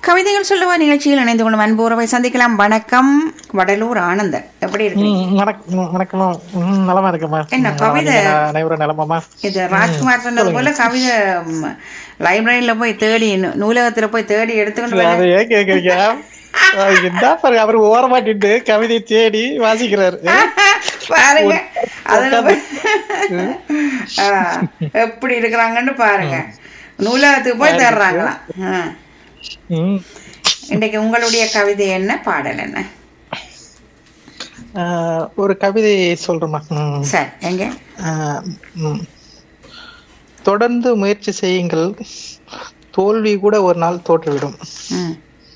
கவிதைகள் சொல்லுவா நிகழ்ச்சியில் இணைந்து கொள்ளும் அன்பு உறவை சந்திக்கலாம் வணக்கம் வடலூர் ஆனந்தன் எப்படி இருக்கு ம், வணக்கம் வணக்கம்மா ம், நலமா இருக்கம்மா என்ன ம், கவிதை? நீங்க ந- அனைவரும் நலமாம்மா இது ராஜ்குமார் சொன்னது போல கவிதை லைப்ரரியில போய் தேடி நூ- நூலகத்துல போய் தேடி எடுத்துக்கொண்டு வர அதை ஏன் கேக்குறீங்க அது என்ன பாருங்க அவர் ஓரமாட்டிட்டு கவிதை தேடி வாசிக்கிறாரு பாருங்க அதுல போய் ஆ, எப்படி இருக்கிறாங்கன்னு பாருங்க நூலகத்துக்கு போய் தேடுறாங்களாம் ஆ. ம். இன்னைக்கு உங்களுடைய கவிதை என்ன பாடல் என்ன ஆஹ், ஒரு கவிதை சொல்றேம்மா ம். சரி எங்க ஆஹ், ம். தொடர்ந்து முயற்சி செய்யுங்கள் தோல்வி கூட ஒரு நாள் தோற்றுவிடும் ம்.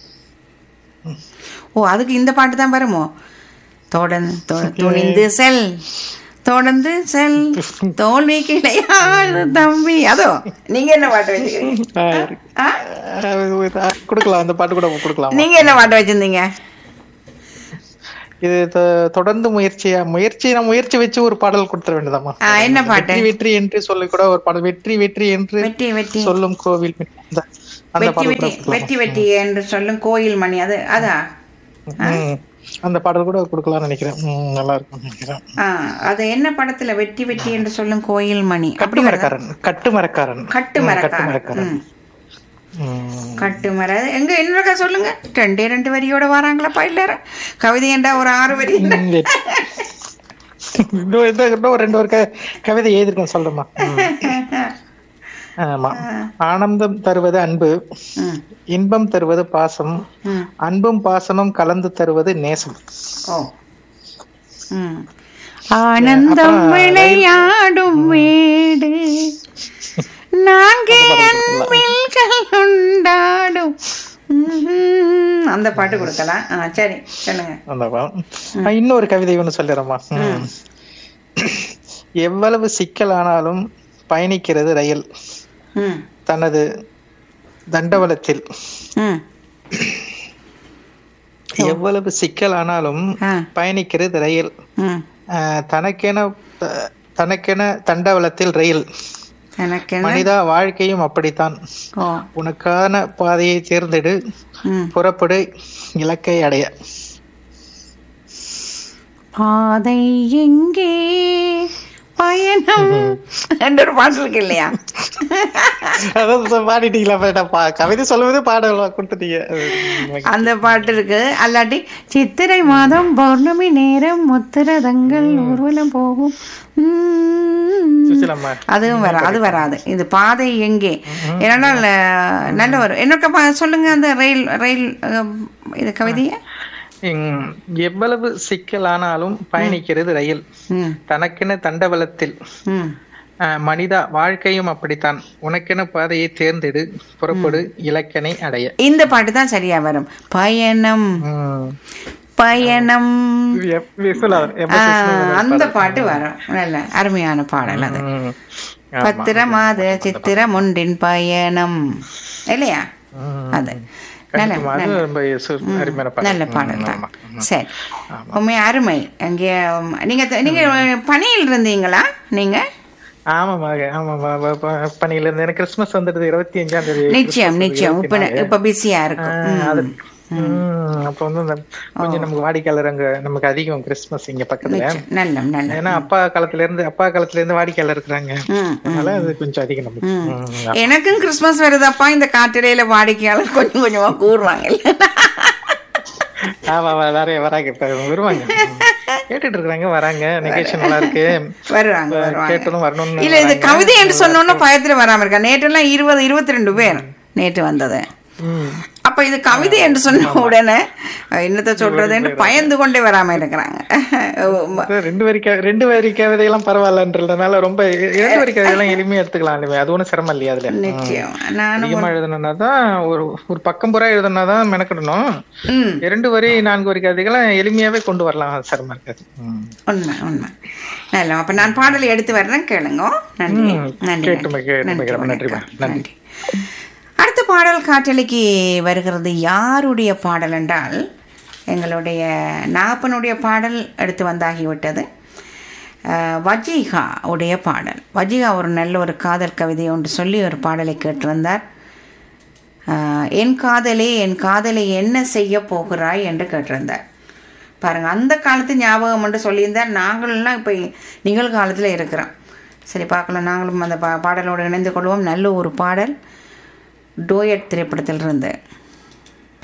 ஓ அதுக்கு இந்த பாட்டு தான் வருமோ தொடர்ந்து தொ- துணிந்து செல் தொடர்ந்து செல் தோல்வி கிடையாது தம்பி அதோ நீங்க என்ன பாட்டு வச்சுக்கிறீங்க ஆஹ், ஆ? ஆஹ், கொடுக்கலாம் அந்த பாட்டு கூட கொடுக்கலாம் நீங்க என்ன பாட்டு வச்சிருந்தீங்க இது தொ- தொடர்ந்து முயற்சியா முயற்சி நான் முயற்சி வச்சு ஒரு பாடல் கொடுத்துட வேண்டியதாம்மா ஆ, என்ன பாட்டு வெற்றி வெற்றி என்று சொல்லி கூட ஒரு பாடல் வெற்றி வெற்றி என்று வெற்றி வெற்றி சொல்லும் கோவில் அந்த- அந்த வெற்றி பாடல் வெற்றி கூட வெற்றி வெற்றி என்று சொல்லும் கோயில் மணி அது அதா ம். அந்த பாடல் கூட கொடுக்கலாம்னு நினைக்கிறேன் ம், நல்லா இருக்கும் நினைக்கிறேன் ஆ அது என்ன படத்துல வெற்றி வெற்றி என்று சொல்லும் கோயில் மணி அப்படி வருதா? கட்டுமரக்காரன் கட்டுமரக்காரன் கட்டு ம், மரக்காரன் கட்டுமரக்காரன் ம். ம். கட்டு மர எங்க என்னக்கா சொல்லுங்க ரெண்டே ரெண்டு வரியோட வராங்களாப்பா எல்லாரும் கவிதை என்றா ஒரு ஆறு வரி ம், வெற்றி. இன்னும் இந்த- இன்னும் ஒரு ரெண்டு ஒரு க- கவிதை எழுதிருக்கேன் சொல்றேம்மா ம். ஆமா ஆனந்தம் தருவது அன்பு ம், இன்பம் தருவது பாசம் ம். அன்பும் பாசமும் கலந்து தருவது நேசம் ஓ ம். ஆனந்தம் விளையாடும் வீடு நான்கே அன்பில்கள் உண்டாடும் ம்ஹும். அந்த பாட்டு கொடுக்கலாம் ஆ சரி சொல்லுங்க அந்த பா- நான் இன்னொரு கவிதை ஒண்ணு சொல்லிடுறேம்மா ம். எவ்வளவு சிக்கலானாலும் பயணிக்கிறது ரயில் ம் தனது தண்டவளத்தில் ம் எவ்வளவு சிக்கலானாலும் ஆ பயணிக்கிறது ரயில் ம் ஆஹ், தனக்கென த- தனக்கென தண்டவளத்தில் ரயில் எனக்கு என்ன மனிதா வாழ்க்கையும் அப்படித்தான் ஓ உனக்கான பாதையை தேர்ந்தெடு ம் புறப்படு இலக்கை அடைய பாதை எங்கே பயணம் என்ற ஒரு பாட்டு இருக்கு இல்லையா அதான் பாடிட்டீங்களா அப்ப பா- கவிதை சொல்லும்போது பாடல் கொடுத்துட்டீங்க அந்த பாட்டு இருக்கு அல்லாட்டி சித்திரை மாதம் பௌர்ணமி நேரம் முத்திரதங்கள் ஊர்வலம் போகும் உம். சுசிலம்மா அதுவும் வர அது வராது இது பாதை எங்கே ஏன்னா நல்ல வரும் என்னக்கா பா- சொல்லுங்க அந்த ரயில் ரயில் அஹ், இது கவிதைய உம், எவ்வளவு சிக்கலானாலும் பயணிக்கிறது ரயில் ம் தனக்கென தண்டவளத்தில் ம் ஆஹ், மனிதா வாழ்க்கையும் அப்படித்தான் உனக்கென பாதையை தேர்ந்தெடு புறப்படு இலக்கனை அடைய இந்த பாட்டு தான் சரியா வரும் பயணம் உம். பயணம் இது எப்- விசுலார், எம். எஸ். ஆ, விஸ்வநாதன் அந்த பாடல். பாட்டு வரும் நல்ல அருமையான பாடல் அது உம். ஆமா. பத்திரமாது சித்திரம் ஒன்றின் பயணம் இல்லையா உம். அது நல்ல கண்டிப்பா, அது ரொம்ப சு- அருமையான பாடல். நல்ல உம், பாடல் தான் ஆமா. சரி உண்மை அருமை அங்கே உம், நீங்க த- நீங்க பணியில் இருந்தீங்களா நீங்க ஆமாம்மா ஆமாம்மா ப- ப- பணியில இருந்து எனக்கு கிறிஸ்துமஸ் வந்துடுது இருபத்தி அஞ்சாம் தேதி நிச்சயம் நிச்சயம் இப்ப இப்ப பிஸியா இருக்கும் ஆஹ், அது உம், அப்ப வந்து இந்த கொஞ்சம் நமக்கு வாடிக்கையாளர் அங்க நமக்கு அதிகம் கிறிஸ்துமஸ் இங்க பக்கத்துல நிச்சயம். நல்ல நல்ல ஏன்னா அப்பா காலத்துல இருந்து அப்பா காலத்துல இருந்து வாடிக்கையாளர் இருக்கிறாங்க ம், அதனால அது கொஞ்சம் அதிகம் நமக்கு உம், எனக்கும் கிறிஸ்மஸ் வருதப்பா இந்த காட்டிடையில வாடிக்கையாளர் கொஞ்சம் கொஞ்சமா கூறுவாங்க ஆமா ஆமா, நிறைய வராங்க இப்ப வருவாங்க உம். கேட்டுட்டு இருக்காங்க வராங்க நிகழ்ச்சி நல்லா இருக்கு வருவாங்க வருவாங்க கேட்டதும் வரணும்னு இல்ல இது கவிதை என்று சொன்னோன்னா பயத்துல வராம இருக்கா நேற்று எல்லாம் இருபது இருபத்தி ரெண்டு பேர் நேற்று வந்தது உம். அப்ப இது கவிதை என்று சொன்ன உடனே அஹ், என்னத்த சொல்றது என்று பயந்து கொண்டே வராம இருக்கிறாங்க அது ரெண்டு வரி க- ரெண்டு வரி கவிதையெல்லாம் பரவாயில்லன்றதுனால ரொம்ப இரண்டு வரி கவிதையெல்லாம் எளிமையா எடுத்துக்கலாம் இல்லையா அது ஒண்ணும் சிரமம் இல்லையா அதுல நிச்சயம் நானும் அதிகமா எழுதணும்னா தான் ஒரு ஒரு பக்கம் பூரா எழுதணும்னா தான் மெனக்கிடணும் ம் இரண்டு வரி நான்கு வரி கவிதைகளை எளிமையாவே கொண்டு வரலாம் அது சிரமம் இருக்காது ம். உண்மை உண்மை நல்ல அப்ப நான் பாடலை எடுத்து வர்றேன் கேளுங்க நன்றி ம், நன்றி கேட்டு மகி- கேட்டு நன்றி மகிழ்றேன். நன்றி, வணக்கம். நன்றி. நன்றி அடுத்த பாடல் காற்றலைக்கு வருகிறது யாருடைய பாடல் என்றால் எங்களுடைய நாப்பனுடைய பாடல் எடுத்து வந்தாகிவிட்டது அஹ், வஜீகா உடைய பாடல் வஜீகா ஒரு நல்ல ஒரு காதல் கவிதை ஒன்று சொல்லி ஒரு பாடலை கேட்டிருந்தார் அஹ், என் காதலே என் காதலை என்ன செய்ய போகிறாய் என்று கேட்டிருந்தார் பாருங்க அந்த காலத்து ஞாபகம் என்று சொல்லியிருந்தார் நாங்களெல்லாம் இப்போ நிகழ்காலத்தில் இருக்கிறோம் சரி பார்க்கலாம் நாங்களும் அந்த பா பாடலோடு இணைந்து கொள்வோம் நல்ல ஒரு பாடல் டோயட் திரைப்படத்தில் இருந்து